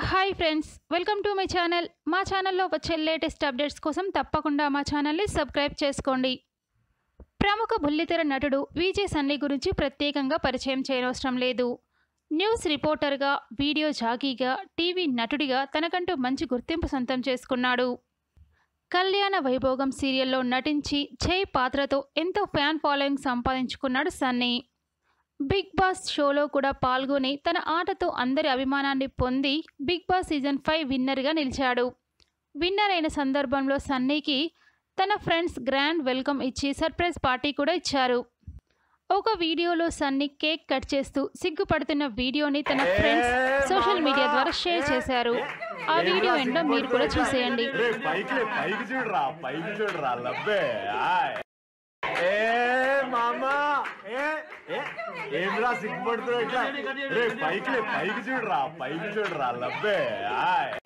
Hi friends welcome to my channel మా ఛానల్లో వచ్చే లేటెస్ట్ అప్డేట్స్ కోసం తప్పకుండా మా ఛానల్ని సబ్స్క్రైబ్ చేసుకోండి ప్రముఖ బుల్లితెర నటుడు విజయ్ సన్నీ గురించి ప్రత్యేకంగా పరిచయం చేయనవసరం లేదు న్యూస్ రిపోర్టర్గా వీడియో జాకీగా టీవీ నటుడిగా తనకంటూ మంచి గుర్తింపు సొంతం చేసుకున్నాడు కళ్యాణ వైభోగం సీరియల్లో నటించి జై పాత్రతో ఎంతో ఫ్యాన్ ఫాలోయింగ్ సంపాదించుకున్నాడు సన్నీ బిగ్ బాస్ షోలో కూడా పాల్గొని తన ఆటతో అందరి అభిమానాన్ని పొంది బిగ్ బాస్ సీజన్ ఫైవ్ విన్నర్గా నిలిచాడు విన్నర్ అయిన సందర్భంలో సన్నీకి తన ఫ్రెండ్స్ గ్రాండ్ వెల్కమ్ ఇచ్చి సర్ప్రైజ్ పార్టీ కూడా ఇచ్చారు ఒక వీడియోలో సన్నీ కేక్ కట్ చేస్తూ సిగ్గుపడుతున్న వీడియోని తన ఫ్రెండ్స్ సోషల్ మీడియా ద్వారా షేర్ చేశారు ఆ వీడియో ఏంటో మీరు కూడా చూసేయండి రే పైకి లే, పైకి చూడరా పైకి చూడరా లబ్బే ఆయ్. ఏ మామా ఏ ఏ, ఏంట్రా సిగ్గుపడుతున్నావు ఇట్లా రే పైకి లే, పైకి చూడరా పైకి చూడరా లబ్బే ఆయ్